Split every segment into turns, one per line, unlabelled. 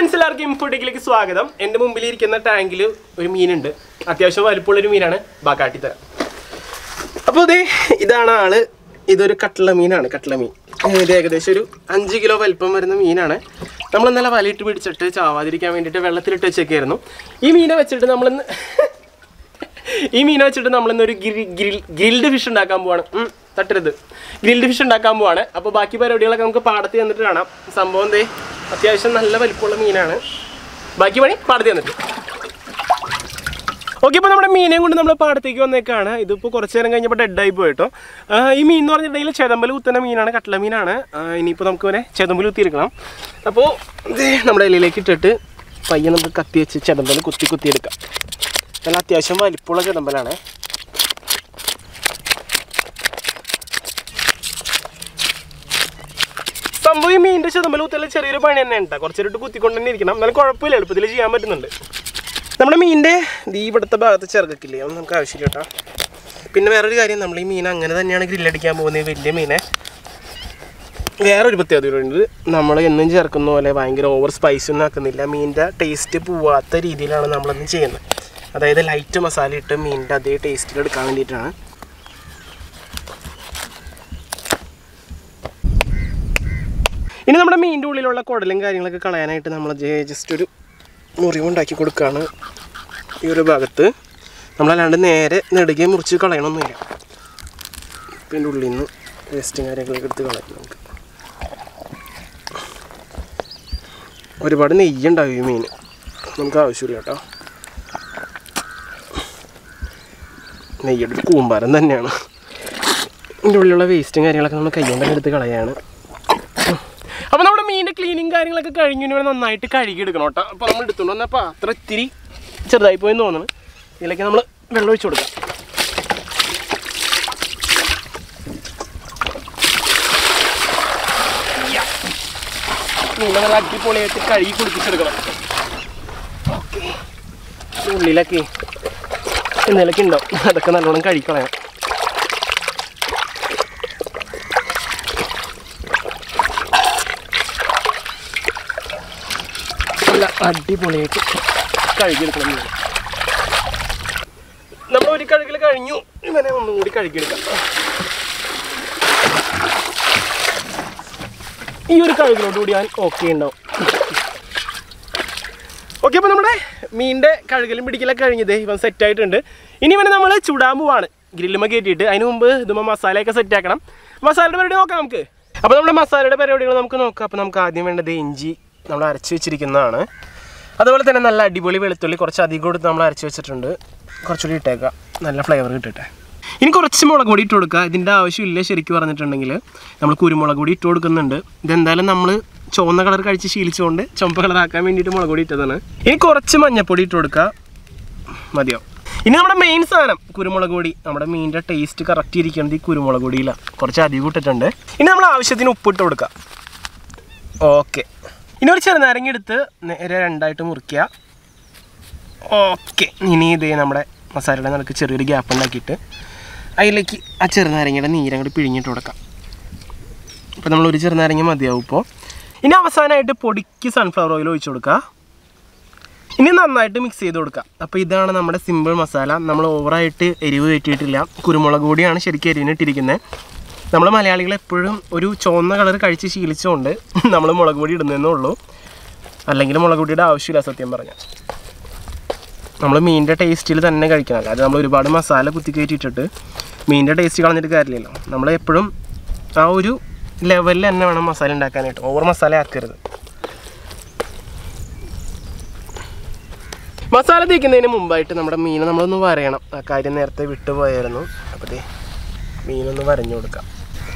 Friends എല്ലാവർക്കും ഇൻഫോട്ടിക്കിലേക്ക് സ്വാഗതം എൻ്റെ മുമ്പിൽ ഇരിക്കുന്ന ടാങ്കിൽ ഒരു മീനുണ്ട് അത്യാവശ്യം വലിപ്പമുള്ളൊരു മീനാണ് ബാക്കാട്ടി തരാം അപ്പോൾ ഇതേ ഇതാണ് ആള് ഇതൊരു കട്ട്ള മീനാണ് കട്ട്ള മീൻ ഇത് ഏകദേശം ഒരു അഞ്ച് കിലോ വലിപ്പം വരുന്ന മീനാണ് നമ്മൾ ഇന്നലെ വലയിട്ട് പിടിച്ചിട്ട് ചാവാതിരിക്കാൻ വേണ്ടിയിട്ട് വെള്ളത്തിലിട്ട് വെച്ചേക്കായിരുന്നു ഈ മീനെ വെച്ചിട്ട് നമ്മളിന്ന് ഈ മീനെ വെച്ചിട്ട് നമ്മളിന്നൊരു ഗ്രിൽ ഗ്രിൽ ഗ്രിൽഡ് ഫിഷ് ഉണ്ടാക്കാൻ പോവാണ് ഉം, തട്ടരുത് ഗ്രിൽഡ് ഫിഷ് ഉണ്ടാക്കാൻ പോവാണ് അപ്പോൾ ബാക്കി പരിപാടികളൊക്കെ നമുക്ക് പാടത്ത് ചെന്നിട്ട് കാണാം സംഭവം എന്തേ അത്യാവശ്യം നല്ല വലിപ്പമുള്ള മീനാണ് ബാക്കി പണി പാടത്ത് ചെന്നിട്ട് ഓക്കെ ഇപ്പോൾ നമ്മുടെ മീനെയും കൊണ്ട് നമ്മൾ പാടത്തേക്ക് വന്നേക്കാണ് ഇതിപ്പോൾ കുറച്ച് നേരം കഴിഞ്ഞപ്പോൾ ഡെഡായി പോയിട്ടോ ആ, ഈ മീൻ എന്ന് പറഞ്ഞിട്ടുണ്ടെങ്കിൽ ചെതമ്പൽ കുത്തുന്ന മീനാണ് കട്ട്ള മീനാണ് ആ, ഇനിയിപ്പോൾ നമുക്ക് ഇവനെ ചെതമ്പൽ കുത്തിയെടുക്കണം അപ്പോൾ ഇത് നമ്മുടെ ഇലയിലേക്ക് ഇട്ടിട്ട് പയ്യെ നമുക്ക് കത്തി വെച്ച് ചെതമ്പൽ കുത്തി കുത്തി എടുക്കാം നല്ല അത്യാവശ്യം വലിപ്പമുള്ള ചെതമ്പലാണ് സംഭവം ഈ മീനിൻ്റെ ചെതമ്പൽ കുത്തല ചെറിയൊരു പണി തന്നെ ഉണ്ട് കുറച്ചൊരിട്ട് കുത്തിക്കൊണ്ട് തന്നെ ഇരിക്കണം എന്നാലും കുഴപ്പമില്ല എളുപ്പത്തിൽ ചെയ്യാൻ പറ്റുന്നുണ്ട് നമ്മുടെ മീനിൻ്റെ ദീ ഇവിടുത്തെ ഭാഗത്ത് ചെറുക്കില്ലേ ഒന്നും നമുക്ക് ആവശ്യമില്ല കേട്ടോ പിന്നെ വേറൊരു കാര്യം നമ്മൾ ഈ മീൻ അങ്ങനെ തന്നെയാണ് ഗ്രില്ലടിക്കാൻ പോകുന്നത് വലിയ മീനെ വേറൊരു പ്രത്യേകത ഉണ്ട് നമ്മൾ എന്നും ചേർക്കുന്ന പോലെ ഭയങ്കര ഓവർ സ്പൈസ് ഒന്നും ആക്കുന്നില്ല മീനിൻ്റെ ടേസ്റ്റ് പോവാത്ത രീതിയിലാണ് നമ്മളൊന്നും ചെയ്യുന്നത് അതായത് ലൈറ്റ് മസാല ഇട്ട് മീനിൻ്റെ അതേ ടേസ്റ്റിൽ എടുക്കാൻ വേണ്ടിയിട്ടാണ് ഇനി നമ്മുടെ മീനിൻ്റെ ഉള്ളിലുള്ള കുടലും കാര്യങ്ങളൊക്കെ കളയാനായിട്ട് നമ്മൾ ജസ്റ്റ് ഒരു മുറിവുണ്ടാക്കി കൊടുക്കുകയാണ് ഈ ഒരു ഭാഗത്ത് നമ്മളല്ലാണ്ട് നേരെ നെടുകെ മുറിച്ച് കളയണമൊന്നുമില്ല ഇതിൻ്റെ ഉള്ളിൽ നിന്ന് വേസ്റ്റും കാര്യങ്ങളൊക്കെ എടുത്ത് കളയാം നമുക്ക് ഒരുപാട് നെയ്യുണ്ടാവും ഈ മീൻ നമുക്ക് ആവശ്യമില്ല കേട്ടോ നെയ്യുടെ ഒരു കൂമ്പാരം തന്നെയാണ് ഇതിൻ്റെ ഉള്ളിലുള്ള വേസ്റ്റും കാര്യങ്ങളൊക്കെ നമ്മൾ കൈകൊണ്ട് തന്നെ എടുത്ത് കളയാണ് അപ്പോൾ നമ്മുടെ മീനിൻ്റെ ക്ലീനിങ് കാര്യങ്ങളൊക്കെ കഴിഞ്ഞു ഇനി ഇവിടെ നന്നായിട്ട് കഴുകി എടുക്കണം കേട്ടോ അപ്പോൾ നമ്മൾ എടുത്തുകൊണ്ട് വന്ന പാത്രം ഇത്തിരി ചെറുതായി പോയെന്ന് തോന്നുന്നു ഇതിലേക്ക് നമ്മൾ വെള്ളം ഒഴിച്ച് കൊടുക്കാം മീനെ നല്ല അടിപൊളിയായിട്ട് കഴുകി കുളിപ്പിച്ചെടുക്കണം ഓക്കെ ഉള്ളിലൊക്കെ എന്തെങ്കിലുമൊക്കെ ഉണ്ടാവും അതൊക്കെ നല്ലോണം കഴിക്കളയാം നല്ല അടിപൊളിയായിട്ട് കഴുകിയെടുക്കണം മീൻ നമ്മൾ ഒരു കഴുകൽ കഴിഞ്ഞു ഇവനെ ഒന്നും കൂടി കഴുകിയെടുക്കാം ഈ ഒരു കഴുകിലോട്ട് കൂടി ഞാൻ ഓക്കെ ഉണ്ടാവും ഓക്കെ അപ്പോൾ നമ്മുടെ മീനിൻ്റെ കഴുകലും പിടിക്കലൊക്കെ കഴിഞ്ഞത് ഇവൻ സെറ്റ് ആയിട്ടുണ്ട് ഇനി ഇവനെ നമ്മൾ ചുടാൻ പോവാണ് ഗ്രില്ലുമ്മ കയറ്റിയിട്ട് അതിന് മുമ്പ് ഇതുമ്പോൾ മസാലയൊക്കെ സെറ്റ് ആക്കണം മസാലയുടെ പരിപാടി നോക്കാം നമുക്ക് അപ്പോൾ നമ്മുടെ മസാലയുടെ പരിപാടികൾ നമുക്ക് നോക്കാം അപ്പോൾ നമുക്ക് ആദ്യം വേണ്ടത് ഇഞ്ചി നമ്മൾ അരച്ച് വെച്ചിരിക്കുന്നതാണ് അതുപോലെ തന്നെ നല്ല അടിപൊളി വെളുത്തുള്ളി കുറച്ച് അധികം കൊടുത്ത് നമ്മൾ അരച്ച് വെച്ചിട്ടുണ്ട് കുറച്ചുകൂടി ഇട്ടേക്കാം നല്ല ഫ്ലേവർ കിട്ടട്ടെ ഇനി കുറച്ച് മുളക് പൊടി ഇട്ട് കൊടുക്കുക ഇതിൻ്റെ ആവശ്യമില്ല ശരിക്കും പറഞ്ഞിട്ടുണ്ടെങ്കിൽ നമ്മൾ കുരുമുളക് പൊടി ഇട്ട് കൊടുക്കുന്നുണ്ട് ഇതെന്തായാലും നമ്മൾ ചുവന്ന കളർ കഴിച്ച് ശീലിച്ചുകൊണ്ട് ചുമപ്പ് കളറാക്കാൻ വേണ്ടിയിട്ട് മുളക് പൊടി ഇട്ടതാണ് ഇനി കുറച്ച് മഞ്ഞപ്പൊടി ഇട്ട് കൊടുക്കുക മതിയോ ഇനി നമ്മുടെ മെയിൻ സാധനം കുരുമുളക് പൊടി നമ്മുടെ മീനിൻ്റെ ടേസ്റ്റ് കറക്റ്റ് ഇരിക്കുന്നത് ഈ കുരുമുളക് പൊടിയിലാണ് കുറച്ച് അധികം ഇട്ടിട്ടുണ്ട് ഇനി നമ്മൾ ആവശ്യത്തിന് ഉപ്പിട്ട് കൊടുക്കുക ഓക്കെ ഇനി ഒരു ചെറുനാരങ്ങ എടുത്ത് നേരെ രണ്ടായിട്ട് മുറിക്കുക ഓക്കെ ഇനി ഇതേ നമ്മുടെ മസാലയുടെ നടുക്ക് ചെറിയൊരു ഗ്യാപ്പ് ഉണ്ടാക്കിയിട്ട് അതിലേക്ക് ആ ചെറുനാരങ്ങയുടെ നീരങ്ങോട്ട് പിഴിഞ്ഞിട്ട് കൊടുക്കാം അപ്പോൾ നമ്മൾ ഒരു ചെറുനാരങ്ങ മതിയാവും ഇപ്പോൾ ഇനി അവസാനമായിട്ട് പൊടിക്ക് സൺഫ്ലവർ ഓയിൽ ഒഴിച്ചു കൊടുക്കുക ഇനി നന്നായിട്ട് മിക്സ് ചെയ്ത് കൊടുക്കുക അപ്പോൾ ഇതാണ് നമ്മുടെ സിമ്പിൾ മസാല നമ്മൾ ഓവറായിട്ട് എരിവ് കയറ്റിയിട്ടില്ല കുരുമുളക് പൊടിയാണ് ശരിക്കും എരിവിനിട്ടിരിക്കുന്നത് നമ്മൾ മലയാളികൾ എപ്പോഴും ഒരു ചുവന്ന കളർ കഴിച്ച് ശീലിച്ചുകൊണ്ട് നമ്മൾ മുളക് പൊടി ഇടുന്നതെന്നേ ഉള്ളൂ അല്ലെങ്കിൽ മുളക് പൊടിയുടെ ആവശ്യമില്ല സത്യം പറഞ്ഞാൽ നമ്മൾ മീനിൻ്റെ ടേസ്റ്റിൽ തന്നെ കഴിക്കണം അല്ലാതെ നമ്മൾ ഒരുപാട് മസാല കുത്തി കയറ്റിയിട്ടിട്ട് മീനിൻ്റെ ടേസ്റ്റ് കളഞ്ഞിട്ട് കാര്യമില്ലല്ലോ നമ്മൾ എപ്പോഴും ആ ഒരു ലെവലിൽ തന്നെ വേണം മസാല ഉണ്ടാക്കാനായിട്ട് ഓവർ മസാല ആക്കരുത് മസാല തേക്കുന്നതിന് മുമ്പായിട്ട് നമ്മുടെ മീൻ നമ്മളൊന്ന് വരയണം ആ കാര്യം നേരത്തെ വിട്ടുപോയായിരുന്നു അപ്പോൾ ദേ മീനൊന്ന് വരഞ്ഞു കൊടുക്കാം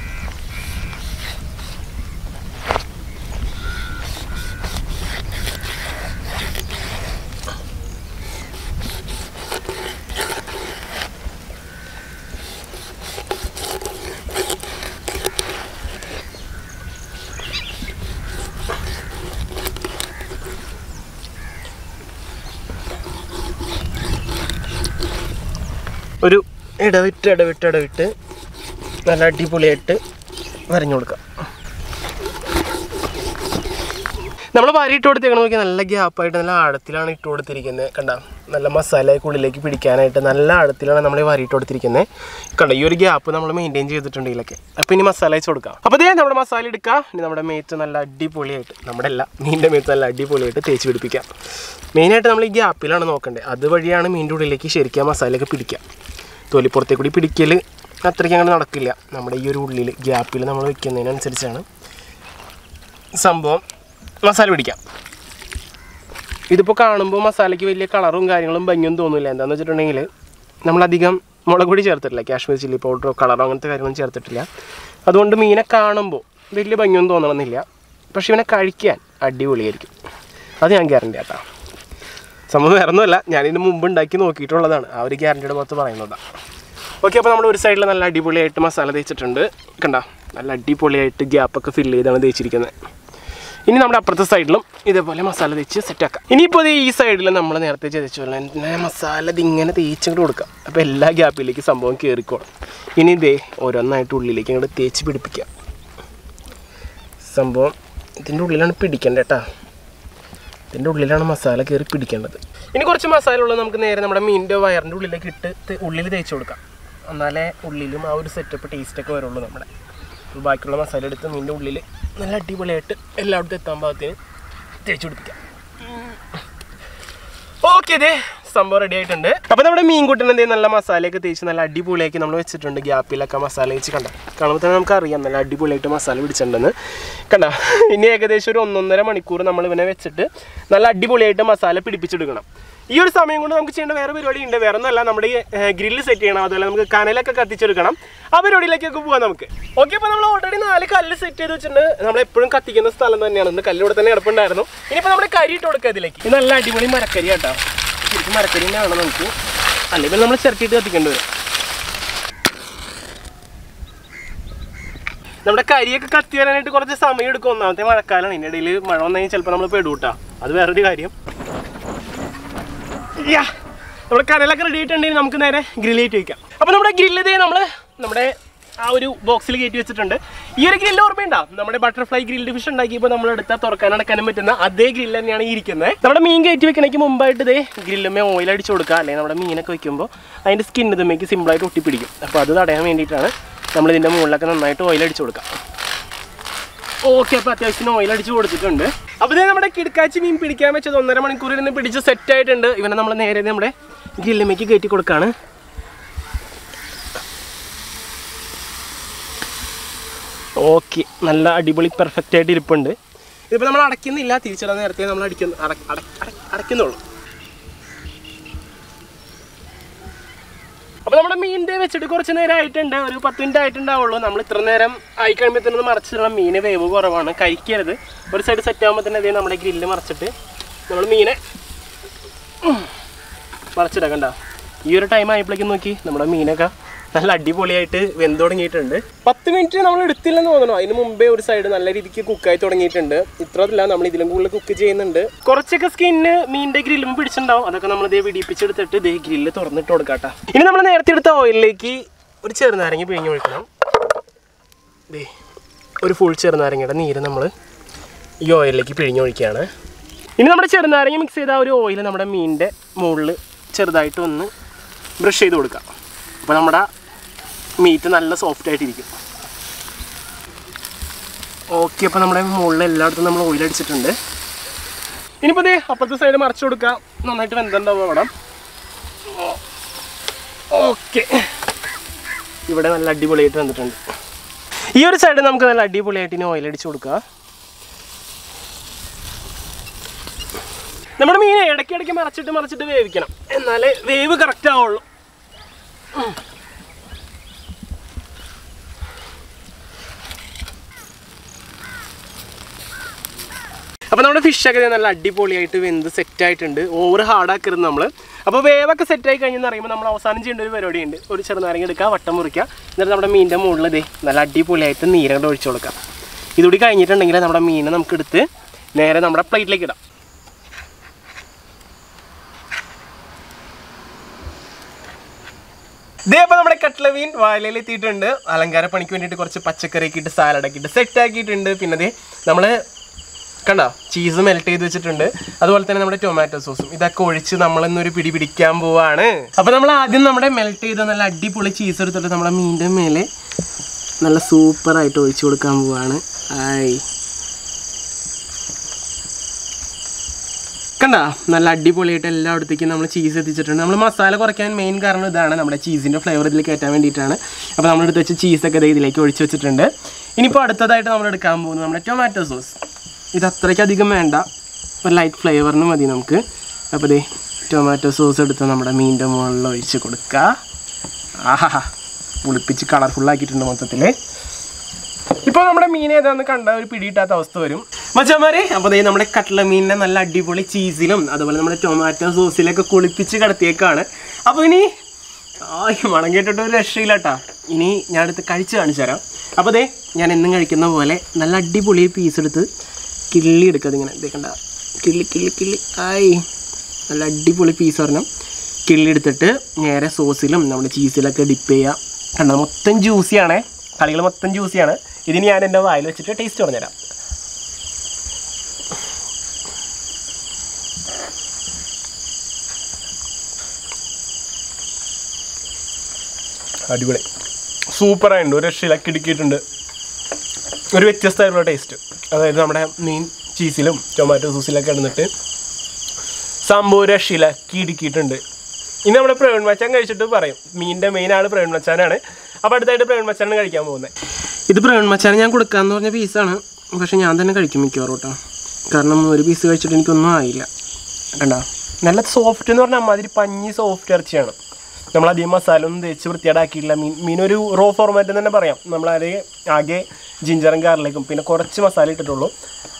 ഒരു ഇടവിട്ട് ഇടവിട്ട് ഇടവിട്ട് നല്ല അടിപൊളിയായിട്ട് വരഞ്ഞു കൊടുക്കാം നമ്മൾ വാരി ഇട്ട് കൊടുത്തേക്കണം നോക്കി നല്ല ഗ്യാപ്പായിട്ട് നല്ല ആഴത്തിലാണ് ഇട്ട് കൊടുത്തിരിക്കുന്നത് കണ്ട നല്ല മസാലയൊക്കെ ഉള്ളിലേക്ക് പിടിക്കാനായിട്ട് നല്ല ആഴത്തിലാണ് നമ്മൾ ഈ വാരി ഇട്ട് കൊടുത്തിരിക്കുന്നത് കണ്ട ഈ ഒരു ഗ്യാപ്പ് നമ്മൾ മെയിൻറ്റെയിൻ ചെയ്തിട്ടുണ്ട് ഇതിലൊക്കെ അപ്പോൾ ഇനി മസാല വെച്ച് കൊടുക്കാം അപ്പോൾ ഇതേ നമ്മുടെ മസാല എടുക്കുക ഇനി നമ്മുടെ മേത്ത് നല്ല അടിപൊളിയായിട്ട് നമ്മുടെ അല്ല മീനിൻ്റെ മേത്ത് നല്ല അടിപൊളിയായിട്ട് തേച്ച് പിടിപ്പിക്കാം മെയിനായിട്ട് നമ്മൾ ഈ ഗ്യാപ്പിലാണ് നോക്കേണ്ടത് അതുവഴിയാണ് മീനിൻ്റെ ഉള്ളിലേക്ക് ശരിക്കും ആ മസാലയൊക്കെ പിടിക്കുക തൊലിപ്പുറത്തെ കൂടി പിടിക്കൽ അത്രയ്ക്ക് അങ്ങനെ നടക്കില്ല നമ്മുടെ ഈ ഒരു ഉള്ളിൽ ഗ്യാപ്പിൽ നമ്മൾ വെക്കുന്നതിനനുസരിച്ചാണ് സംഭവം മസാല പിടിക്കാം ഇതിപ്പോൾ കാണുമ്പോൾ മസാലയ്ക്ക് വലിയ കളറും കാര്യങ്ങളും ഭംഗിയും തോന്നില്ല എന്താണെന്ന് വെച്ചിട്ടുണ്ടെങ്കിൽ നമ്മളധികം മുളക് പൊടി ചേർത്തിട്ടില്ല കാശ്മീർ ചില്ലി പൗഡറോ കളറോ അങ്ങനത്തെ കാര്യങ്ങളൊന്നും ചേർത്തിട്ടില്ല അതുകൊണ്ട് മീനെ കാണുമ്പോൾ വലിയ ഭംഗിയൊന്നും തോന്നണമെന്നില്ല പക്ഷെ ഇവനെ കഴിക്കാൻ അടിപൊളിയായിരിക്കും അത് ഞാൻ ഗ്യാരണ്ടി ആട്ടാ സംഭവം വേറെ ഒന്നുമല്ല ഞാനിതിന് മുമ്പ് ഉണ്ടാക്കി നോക്കിയിട്ടുള്ളതാണ് ആ ഒരു ഗ്യാരണ്ടിയുടെ പുറത്ത് പറയുന്നതാണ് ഓക്കെ അപ്പോൾ നമ്മൾ ഒരു സൈഡിൽ നല്ല അടിപൊളിയായിട്ട് മസാല തേച്ചിട്ടുണ്ട് കണ്ട നല്ല അടിപൊളിയായിട്ട് ഗ്യാപ്പൊക്കെ ഫില്ല് ചെയ്താണ് തേച്ചിരിക്കുന്നത് ഇനി നമ്മുടെ അപ്പുറത്തെ സൈഡിലും ഇതേപോലെ മസാല തേച്ച് സെറ്റാക്കാം ഇനിയിപ്പോൾ ഇത് ഈ സൈഡിൽ നമ്മൾ നേരത്തെ ചതച്ചു പോലെ മസാല ഇത് ഇങ്ങനെ തേച്ചിങ്ങോട്ട് കൊടുക്കാം അപ്പോൾ എല്ലാ ഗ്യാപ്പിലേക്ക് സംഭവം കയറിക്കോളും ഇനി ഇതേ ഓരോന്നായിട്ട് ഉള്ളിലേക്ക് ഇങ്ങോട്ട് തേച്ച് പിടിപ്പിക്കാം സംഭവം ഇതിൻ്റെ ഉള്ളിലാണ് പിടിക്കേണ്ടത് കേട്ടോ ഇതിൻ്റെ ഉള്ളിലാണ് മസാല കയറി പിടിക്കേണ്ടത് ഇനി കുറച്ച് മസാല ഉള്ളത് നമുക്ക് നേരെ നമ്മുടെ മീനിൻ്റെ വയറിൻ്റെ ഉള്ളിലേക്ക് ഇട്ട് തെ- ഉള്ളിൽ തേച്ച് കൊടുക്കാം എന്നാലേ ഉള്ളിലും ആ ഒരു സെറ്റപ്പ് ടേസ്റ്റൊക്കെ വരുള്ളൂ നമ്മുടെ അപ്പോൾ ബാക്കിയുള്ള മസാല എടുത്ത് മീനിൻ്റെ ഉള്ളിൽ നല്ല അടിപൊളിയായിട്ട് എല്ലായിടത്തും എത്താൻ പാകത്തിന് തേച്ച് പിടിപ്പിക്കാം ഓക്കെ ഇതേ സംഭവം റെഡി ആയിട്ടുണ്ട് അപ്പോൾ നമ്മുടെ മീൻ കൂട്ടിന് എന്തെങ്കിലും നല്ല മസാലയൊക്കെ തേച്ച് നല്ല അടിപൊളിയാക്കി നമ്മൾ വെച്ചിട്ടുണ്ട് ഗ്യാപ്പിലൊക്കെ മസാല വെച്ച് കണ്ട കാണുമ്പോൾ തന്നെ നമുക്ക് അറിയാം നല്ല അടിപൊളിയായിട്ട് മസാല പിടിച്ചിട്ടുണ്ടെന്ന് കണ്ട ഇനി ഏകദേശം ഒരു ഒന്നൊന്നര മണിക്കൂർ നമ്മൾ ഇവനെ വെച്ചിട്ട് നല്ല അടിപൊളിയായിട്ട് മസാല പിടിപ്പിച്ചെടുക്കണം ഈ ഒരു സമയം കൊണ്ട് നമുക്ക് ചെയ്യേണ്ട വേറെ പരിപാടി ഉണ്ട് വേറെ ഒന്നല്ല നമ്മുടെ ഈ ഗ്രില്ല് സെറ്റ് ചെയ്യണം അതുപോലെ നമുക്ക് കനലൊക്കെ കത്തിച്ചെടുക്കണം ആ പരിപാടിയിലേക്കൊക്കെ പോകാം നമുക്ക് ഓക്കെ അപ്പോൾ നമ്മൾ ഓൾറെഡി നാല് കല്ല് സെറ്റ് ചെയ്ത് വെച്ചിട്ടുണ്ട് നമ്മൾ എപ്പോഴും കത്തിക്കുന്ന സ്ഥലം തന്നെയാണ് ഇന്ന് കല്ലിവിടെ തന്നെ കിടപ്പുണ്ടായിരുന്നു ഇനിയിപ്പോൾ നമ്മുടെ കരി ഇട്ട് കൊടുക്കുക ഇതിലേക്ക് ഇത് നല്ല അടിപൊളി മരക്കരി കേട്ടോ ശരിക്കും മരക്കരി തന്നെ വേണം നമുക്ക് അല്ലെങ്കിൽ നമ്മൾ ചിരട്ടിയിട്ട് കത്തിക്കേണ്ടി വരും നമ്മുടെ കരിയൊക്കെ കത്തി വരാനായിട്ട് കുറച്ച് സമയം എടുക്കും ഒന്നാമത്തെ മഴക്കാലമാണ് ഇതിൻ്റെ ഇടയിൽ മഴ വന്നു കഴിഞ്ഞാൽ ചിലപ്പോൾ നമ്മൾ പെടൂട്ടാ അത് വേറൊരു കാര്യം യാ നമ്മുടെ കനലൊക്കെ റെഡി ആയിട്ടുണ്ടെങ്കിൽ നമുക്ക് നേരെ ഗ്രില്ല് ചെയ്ത് വയ്ക്കാം അപ്പോൾ നമ്മുടെ ഗ്രില്ല് ഇതേ നമ്മൾ നമ്മുടെ ആ ഒരു ബോക്സിൽ കയറ്റി വെച്ചിട്ടുണ്ട് ഈ ഒരു ഗ്രില്ല് ഓർമ്മയുണ്ടോ നമ്മുടെ ബട്ടർഫ്ലൈ ഗ്രിൽഡ് ഫിഷ് ഉണ്ടാക്കിയപ്പോൾ നമ്മൾ എടുത്താൽ തുറക്കാൻ അടക്കാനും പറ്റുന്ന അതേ ഗ്രില്ല് തന്നെയാണ് ഈ ഇരിക്കുന്നത് നമ്മുടെ മീൻ കയറ്റി വെക്കണമെങ്കിൽ മുമ്പായിട്ട് ഇതേ ഗ്രില്ലുമേ ഓയിൽ അടിച്ച് കൊടുക്കുക അല്ലെങ്കിൽ നമ്മുടെ മീനൊക്കെ വെക്കുമ്പോൾ അതിൻ്റെ സ്കിൻ ഇതുമേക്ക് സിമ്പിളായിട്ട് ഒട്ടിപ്പിടിക്കും അപ്പോൾ അത് തടയാൻ വേണ്ടിയിട്ടാണ് നമ്മൾ ഇതിൻ്റെ മുകളിലൊക്കെ നന്നായിട്ട് ഓയിൽ അടിച്ച് കൊടുക്കുക ഓക്കെ അപ്പോൾ അത്യാവശ്യം ഓയിൽ അടിച്ച് കൊടുത്തിട്ടുണ്ട് അപ്പോൾ ഇതേ നമ്മുടെ കിടക്കാച്ചി മീൻ പിടിക്കാൻ വെച്ചത് ഒന്നര മണിക്കൂറിൽ നിന്ന് പിടിച്ച് സെറ്റ് ആയിട്ടുണ്ട് ഇവനെ നമ്മൾ നേരെ നമ്മുടെ ഗ്രില്ലുമേക്ക് കയറ്റി കൊടുക്കുകയാണ് ഓക്കെ നല്ല അടിപൊളി പെർഫെക്റ്റ് ആയിട്ട് ഇരിപ്പുണ്ട് ഇതിപ്പോൾ നമ്മൾ അടയ്ക്കുന്നില്ല തിരിച്ചിടാൻ നേരത്തെ നമ്മൾ അടിക്കുന്നു അട- അട- അട- അടയ്ക്കുന്നുള്ളൂ അപ്പോൾ നമ്മുടെ മീനിൻ്റെ വെച്ചിട്ട് കുറച്ച് നേരം ആയിട്ടുണ്ട് ഒരു പത്ത് മിനിറ്റ് ആയിട്ടുണ്ടാവുള്ളൂ നമ്മൾ ഇത്ര നേരം ആയി കഴിയുമ്പോഴത്തേനും മറച്ചിടണം മീന് വേവ് കുറവാണ് കഴിക്കരുത് ഒരു സൈഡ് സെറ്റ് ആകുമ്പോൾ തന്നെ അതേ നമ്മുടെ ഗ്രില്ല് മറച്ചിട്ട് നമ്മൾ മീനെ ഉം, മറച്ചിടാം കണ്ട ഈ ഒരു ടൈം ആയപ്പോഴേക്കും നോക്കി നമ്മുടെ മീനൊക്കെ നല്ല അടിപൊളിയായിട്ട് വെന്ത് തുടങ്ങിയിട്ടുണ്ട് പത്ത് മിനിറ്റ് നമ്മൾ എടുത്തില്ലെന്ന് തോന്നുന്നു അതിന് മുമ്പേ ഒരു സൈഡ് നല്ല രീതിക്ക് കുക്കായി തുടങ്ങിയിട്ടുണ്ട് ഇത്ര അല്ല നമ്മൾ ഇതിലും കൂടുതൽ കുക്ക് ചെയ്യുന്നുണ്ട് കുറച്ചൊക്കെ സ്കിന്ന് മീനിന്റെ ഗ്രില്ലും പിടിച്ചിട്ടുണ്ടാവും അതൊക്കെ നമ്മൾ ഇതേ പിടിപ്പിച്ചെടുത്തിട്ട് ഇതേ ഗ്രില്ല് തുറന്നിട്ട് കൊടുക്കാട്ടോ ഇനി നമ്മൾ നേരത്തെ എടുത്ത ഓയിലിലേക്ക് ഒരു ചെറുനാരങ്ങ പിഴിഞ്ഞ് ഒഴിക്കണം ദേ ഒരു ഫുൾ ചെറുനാരങ്ങയുടെ നീര് നമ്മൾ ഈ ഓയിലിലേക്ക് പിഴിഞ്ഞൊഴിക്കുകയാണ് ഇനി നമ്മുടെ ചെറുനാരങ്ങ മിക്സ് ചെയ്ത ആ ഒരു ഓയിൽ നമ്മുടെ മീനിൻ്റെ മുകളിൽ ചെറുതായിട്ട് ഒന്ന് ബ്രഷ് ചെയ്ത് കൊടുക്കാം അപ്പോൾ നമ്മുടെ മീറ്റ് നല്ല സോഫ്റ്റ് ആയിട്ടിരിക്കും ഓക്കെ അപ്പോൾ നമ്മുടെ മുകളിൽ എല്ലായിടത്തും നമ്മൾ ഓയിൽ അടിച്ചിട്ടുണ്ട് ഇനിയിപ്പോൾ ദേ അപ്പുറത്തെ സൈഡ് മറച്ചു കൊടുക്കാം നന്നായിട്ട് വെന്തുണ്ടാവും അവിടെ ഓക്കെ ഇവിടെ നല്ല അടിപൊളിയായിട്ട് വന്നിട്ടുണ്ട് ഈ ഒരു സൈഡ് നമുക്ക് നല്ല അടിപൊളിയായിട്ട് ഇനി ഓയിൽ അടിച്ച് കൊടുക്കുക നമ്മുടെ മീൻ ഇടയ്ക്കിടയ്ക്ക് മറച്ചിട്ട് മറച്ചിട്ട് വേവിക്കണം എന്നാലേ വേവ് കറക്റ്റ് ആവുള്ളൂ ഉം. അപ്പോൾ നമ്മുടെ ഫിഷൊക്കെ ദേ നല്ല അടിപൊളിയായിട്ട് വെന്ത് സെറ്റ് ആയിട്ടുണ്ട് ഓവർ ഹാർഡാക്കരുത് നമ്മൾ അപ്പോൾ വേവൊക്കെ സെറ്റ് ആയി കഴിഞ്ഞെന്ന് അറിയുമ്പോൾ നമ്മൾ അവസാനം ചെയ്യേണ്ട ഒരു പരിപാടിയുണ്ട് ഒരു ചെറുനാരങ്ങ എടുക്കുക വട്ടം മുറിക്കുക എന്നിട്ട് നമ്മുടെ മീനിൻ്റെ മുകളിൽ ദേ നല്ല അടിപൊളിയായിട്ട് നീരങ്ങോട്ട് ഒഴിച്ചു കൊടുക്കാം ഇതുകൂടി കഴിഞ്ഞിട്ടുണ്ടെങ്കിൽ നമ്മുടെ മീനെ നമുക്ക് എടുത്ത് നേരെ നമ്മുടെ പ്ലേറ്റിലേക്ക് ഇടാം ഇതേ അപ്പോൾ നമ്മുടെ കട്ട്ല മീൻ വാഴയിൽ എത്തിയിട്ടുണ്ട് അലങ്കാര പണിക്ക് വേണ്ടിയിട്ട് കുറച്ച് പച്ചക്കറി ഒക്കെ ഇട്ട് സാലഡ് ഒക്കെ ഇട്ട് സെറ്റ് ആക്കിയിട്ടുണ്ട് പിന്നെ ദേ നമ്മൾ കണ്ടോ ചീസ് മെൽറ്റ് ചെയ്ത് വെച്ചിട്ടുണ്ട് അതുപോലെ തന്നെ നമ്മുടെ ടൊമാറ്റോ സോസും ഇതൊക്കെ ഒഴിച്ച് നമ്മളിന്നൊരു പിടി പിടിക്കാൻ പോവാണ് അപ്പോൾ നമ്മൾ ആദ്യം നമ്മുടെ മെൽറ്റ് ചെയ്ത നല്ല അടിപൊളി ചീസ് എടുത്തിട്ട് നമ്മുടെ മീനിൻ്റെ മേലെ നല്ല സൂപ്പറായിട്ട് ഒഴിച്ചു കൊടുക്കാൻ പോവാണ് ആയി കണ്ട നല്ല അടിപൊളിയായിട്ട് എല്ലായിടത്തേക്കും നമ്മൾ ചീസ് എത്തിച്ചിട്ടുണ്ട് നമ്മൾ മസാല കുറയ്ക്കാൻ മെയിൻ കാരണം ഇതാണ് നമ്മുടെ ചീസിൻ്റെ ഫ്ലേവർ ഇതിൽ കയറ്റാൻ വേണ്ടിയിട്ടാണ് അപ്പോൾ നമ്മൾ എടുത്ത് വെച്ച് ചീസൊക്കെ ദേ ഇതിലേക്ക് ഒഴിച്ച് വെച്ചിട്ടുണ്ട് ഇനിയിപ്പോൾ അടുത്തതായിട്ട് നമ്മൾ എടുക്കാൻ പോകുന്നത് നമ്മുടെ ടൊമാറ്റോ സോസ് ഇത് അത്രയ്ക്ക് അധികം വേണ്ട ഒരു ലൈറ്റ് ഫ്ലേവറിന് മതി നമുക്ക് അപ്പോൾ ദേ ടൊമാറ്റോ സോസ് എടുത്ത് നമ്മുടെ മീനിൻ്റെ മുകളിൽ ഒഴിച്ച് കൊടുക്കുക ആഹാ പുളിപ്പിച്ച് കളർഫുൾ ആക്കിയിട്ടുണ്ട് മൊത്തത്തിൽ ഇപ്പോൾ നമ്മുടെ മീൻ ഏതാന്ന് കണ്ട ഒരു പിടിയിട്ടാത്ത അവസ്ഥ വരും മച്ചന്മാരെ അപ്പോൾ ദേ നമ്മുടെ കട്ട്ല മീനിനെ നല്ല അടിപൊളി ചീസിലും അതുപോലെ നമ്മുടെ ടൊമാറ്റോ സോസിലൊക്കെ കുളിപ്പിച്ച് കിടത്തിയേക്കാണ് അപ്പോൾ ഇനി ആ ഈ മണം കേട്ടിട്ട് ഒരു രക്ഷയില്ല കേട്ടാ ഇനി ഞാൻ എടുത്ത് കഴിച്ച് കാണിച്ചു തരാം അപ്പോൾ ദേ ഞാൻ എന്നും കഴിക്കുന്ന പോലെ നല്ല അടിപൊളി പീസ് എടുത്ത് കിള്ളി എടുക്കുക അതിങ്ങനെ ഇതേക്കണ്ട കിള്ളി കിള്ളി കിള്ളി ആയി നല്ല അടിപൊളി പീസ് പറഞ്ഞാൽ കിള്ളി എടുത്തിട്ട് നേരെ സോസിലും നമ്മുടെ ചീസിലൊക്കെ ഡിപ്പ് ചെയ്യുക കണ്ടത് മൊത്തം ജ്യൂസിയാണേ കളികൾ മൊത്തം ജ്യൂസിയാണ് ഇതിന് ഞാൻ എൻ്റെ വായിൽ വെച്ചിട്ട് ടേസ്റ്റ് പറഞ്ഞുതരാം അടിപൊളി സൂപ്പറായിട്ടുണ്ട് ഒരു രക്ഷയിലൊക്കെ ഇടുക്കിയിട്ടുണ്ട് ഒരു വ്യത്യസ്തമായിട്ടുള്ള ടേസ്റ്റ് അതായത് നമ്മുടെ മീൻ ചീസിലും ടൊമാറ്റോ സോസിലൊക്കെ ഇടുന്നിട്ട് സംഭവം ഒരു രക്ഷയിലൊക്കെ ഇടുക്കിയിട്ടുണ്ട് ഇനി നമ്മുടെ പ്രവീൺ മച്ചാൻ കഴിച്ചിട്ട് പറയും മീനിൻ്റെ മെയിൻ ആൾ പ്രവീൺ മച്ചാനാണ് അപ്പോൾ അടുത്തായിട്ട് പ്രവീൺ മച്ചാനാണ് കഴിക്കാൻ പോകുന്നത് ഇത് പ്രവീൺ മച്ചാൻ ഞാൻ കൊടുക്കാമെന്ന് പറഞ്ഞ പീസാണ് പക്ഷെ ഞാൻ തന്നെ കഴിക്കും മിക്കവാറും കേട്ടോ കാരണം ഒരു പീസ് കഴിച്ചിട്ട് എനിക്കൊന്നും ആയില്ല കണ്ടോ നല്ല സോഫ്റ്റ് എന്ന് പറഞ്ഞാൽ അമ്മാതിരി പഞ്ഞി സോഫ്റ്റ് ഇറച്ചിയാണ് നമ്മൾ അധികം മസാല ഒന്നും തേച്ച് വൃത്തിയേടാക്കിയില്ല മീൻ മീനൊരു റോ ഫോർമാറ്റ് തന്നെ പറയാം നമ്മൾ ആകെ ആകെ ജിഞ്ചറും ഗാർലിക്കും പിന്നെ കുറച്ച് മസാല ഇട്ടിട്ടുള്ളൂ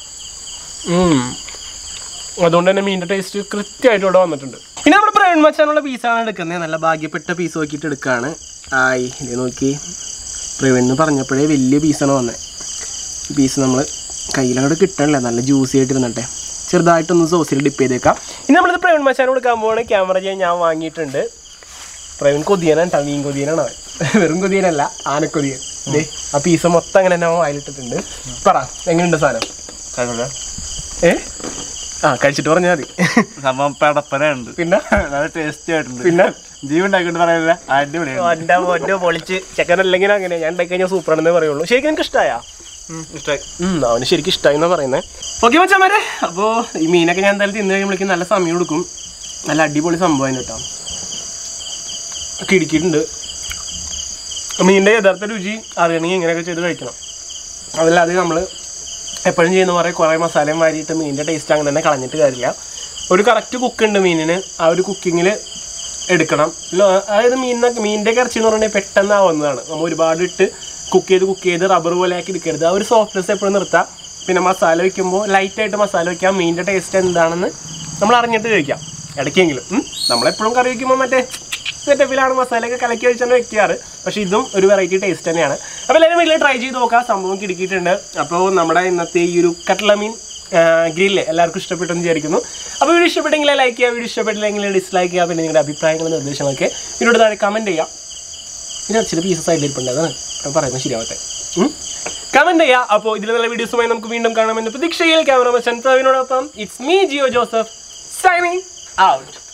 ഉം. അതുകൊണ്ട് തന്നെ മീനിൻ്റെ ടേസ്റ്റ് കൃത്യമായിട്ട് ഇവിടെ വന്നിട്ടുണ്ട് ഇനി നമ്മുടെ പ്രവീൺ മച്ചാനുള്ള പീസാണ് എടുക്കുന്നത് നല്ല ഭാഗ്യപ്പെട്ട പീസ് നോക്കിയിട്ട് എടുക്കുകയാണ് ആയി ഇത് നോക്കി പ്രവീൺ എന്ന് പറഞ്ഞപ്പോഴേ വലിയ പീസാണ് വന്നത് ഈ പീസ് നമ്മൾ കയ്യിലങ്ങോട്ട് കിട്ടണില്ല നല്ല ജ്യൂസി ആയിട്ട് ഇരുന്നട്ടെ ചെറുതായിട്ടൊന്ന് സോസിൽ ഡിപ്പ് ചെയ്തേക്കാം ഇനി നമ്മളിത് പ്രവീൺ മച്ചാൻ കൊടുക്കാൻ പോവാണ് ക്യാമറ ചെയ്യാൻ ഞാൻ വാങ്ങിയിട്ടുണ്ട് പ്രവീൺ കൊതിയനാണ് കേട്ടോ മീൻ കൊതിയനാണ് അവൻ വെറും കൊതിയനല്ല ആനക്കൊതിയൻ ദേ ആ പീസ് മൊത്തം അങ്ങനെ തന്നെ അവൻ വായിലിട്ടിട്ടുണ്ട് പറ എങ്ങനെയുണ്ട് സാധനം ഏ ആ കഴിച്ചിട്ട് പറഞ്ഞാൽ മതി
സംഭവം പടപ്പനുണ്ട്
പിന്നെ
നല്ല ടേസ്റ്റി ആയിട്ടുണ്ട്
പിന്നെ
ജീവൻ ഉണ്ടാക്കിയിട്ട് പറയാനില്ല അടിപൊളിയാണ്
എൻ്റെ മോൻ്റെ പൊളിച്ച് ചെക്കൻ അല്ലെങ്കിൽ അങ്ങനെ ഞാൻ ഉണ്ടാക്കി കഴിഞ്ഞാൽ സൂപ്പറാണെന്നേ പറയുള്ളൂ ശരിക്കും എനിക്ക് ഇഷ്ടമായാ
ഇഷ്ടമായി
അവന് ശരിക്കും ഇഷ്ടമായി എന്നാ പറയുന്നത് ഓക്കെ മച്ചാമാരെ അപ്പോൾ ഈ മീനൊക്കെ ഞാൻ എന്തായാലും തിന്നു കഴിയുമ്പോഴേക്കും നല്ല സമയം എടുക്കും നല്ല അടിപൊളി സംഭവം കേട്ടോ കിടുക്കിയിട്ടുണ്ട് മീനിൻ്റെ യഥാർത്ഥ രുചി അറിയണമെങ്കിൽ ഇങ്ങനെയൊക്കെ ചെയ്ത് കഴിക്കണം അതല്ലാതെ നമ്മൾ എപ്പോഴും ചെയ്യുന്ന പോലെ കുറേ മസാലയും വാരിയിട്ട് മീനിൻ്റെ ടേസ്റ്റ് അങ്ങനെ തന്നെ കളഞ്ഞിട്ട് കാര്യമില്ല ഒരു കറക്റ്റ് കുക്ക് ഉണ്ട് മീനിന് ആ ഒരു കുക്കിങ്ങിൽ എടുക്കണം ലോ- അതായത് മീനിനൊക്കെ മീനിൻ്റെ ഇറച്ചി എന്ന് പറഞ്ഞാൽ പെട്ടെന്ന് ആവുന്നതാണ് നമ്മൾ ഒരുപാട് ഇട്ട് കുക്ക് ചെയ്ത് കുക്ക് ചെയ്ത് റബ്ബർ പോലെ ആക്കി എടുക്കരുത് ആ ഒരു സോഫ്റ്റ്നെസ് എപ്പോഴും നിർത്താം പിന്നെ മസാല വയ്ക്കുമ്പോൾ ലൈറ്റായിട്ട് മസാല വയ്ക്കാം മീനിൻ്റെ ടേസ്റ്റ് എന്താണെന്ന് നമ്മൾ അറിഞ്ഞിട്ട് കഴിക്കാം ഇടയ്ക്കെങ്കിലും ഉം. നമ്മളെപ്പോഴും കറി വയ്ക്കുമ്പോൾ മറ്റേ സെറ്റപ്പിലാണ് മസാലയൊക്കെ കലക്കി ഒഴിച്ചാണ് വെക്കാറ് പക്ഷേ ഇതും ഒരു വെറൈറ്റി ടേസ്റ്റ് തന്നെയാണ് അപ്പോൾ എല്ലാവരും വീട്ടിൽ ട്രൈ ചെയ്ത് നോക്കാം സംഭവം കിടക്കിയിട്ടുണ്ട് അപ്പോൾ നമ്മുടെ ഇന്നത്തെ ഈ ഒരു കട്ട്ല മീൻ ഗ്രില്ല് എല്ലാവർക്കും ഇഷ്ടപ്പെട്ടെന്ന് വിചാരിക്കുന്നു അപ്പോൾ വീഡിയോ ഇഷ്ടപ്പെട്ടെങ്കിൽ ലൈക്ക് ചെയ്യുക വീഡിയോ ഇഷ്ടപ്പെട്ടില്ലെങ്കിൽ ഡിസ്ലൈക്ക് ചെയ്യുക പിന്നെ നിങ്ങളുടെ അഭിപ്രായങ്ങളും നിർദ്ദേശങ്ങളൊക്കെ ഇതിനോട് താഴെ കമൻറ്റ് ചെയ്യാം പിന്നെ ചില പീസസ് ആയിട്ട് ഇരിപ്പുണ്ട് അതാണ് ഞാൻ പറയുന്നത് ശരിയാവട്ടെ കമൻറ്റ് ചെയ്യുക അപ്പോൾ ഇതിൽ നല്ല വീഡിയോസുമായി നമുക്ക് വീണ്ടും കാണാമെന്ന് പ്രതീക്ഷയിൽ ക്യാമറ മച്ചൻ പ്രവീണോടൊപ്പം it's me Jio Joseph signing out